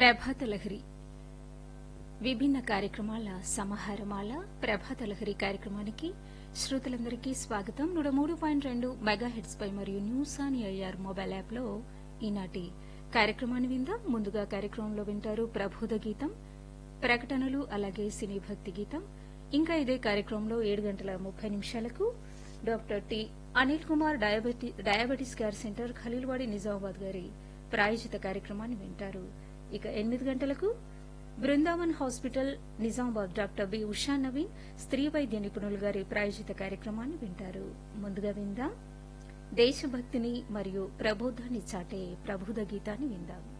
ప్రభాత లహరి విభిన్న కార్యక్రమాల సమాహారమాల ప్రభాత లహరి కార్యక్రమానికి శ్రోతలందరికీ స్వాగతం నూట మూడు పాయింట్ రెండు మెగాహెడ్స్ పై మరియు news on AIR mobile app లో ఈనాటి కార్యక్రమాన్ని విందాం ముందుగా కార్యక్రమంలో వింటారు ప్రబోధ గీతం ప్రకటనలు అలాగే సినీ భక్తి గీతం ఇంకా ఇదే కార్యక్రమంలో ఏడు గంటల ముప్పై నిమిషాలకు డాక్టర్ టి అనిల్ కుమార్ డయాబెటి- diabetes care centre Khaleelwadi Nizamabad గారి ప్రాయోజిత కార్యక్రమాన్ని వింటారు ఇక ఎనిమిది గంటలకు Brindavan hospital Nizamabad doctor B Usha Naveen స్త్రీ వైద్య నిపుణులు గారి ప్రాయోజిత కార్యక్రమాన్ని వింటారు ముందుగా విందాం దేశభక్తిని మరియు ప్రబోధాన్ని చాటే ప్రబోధ గీతాన్ని విందాం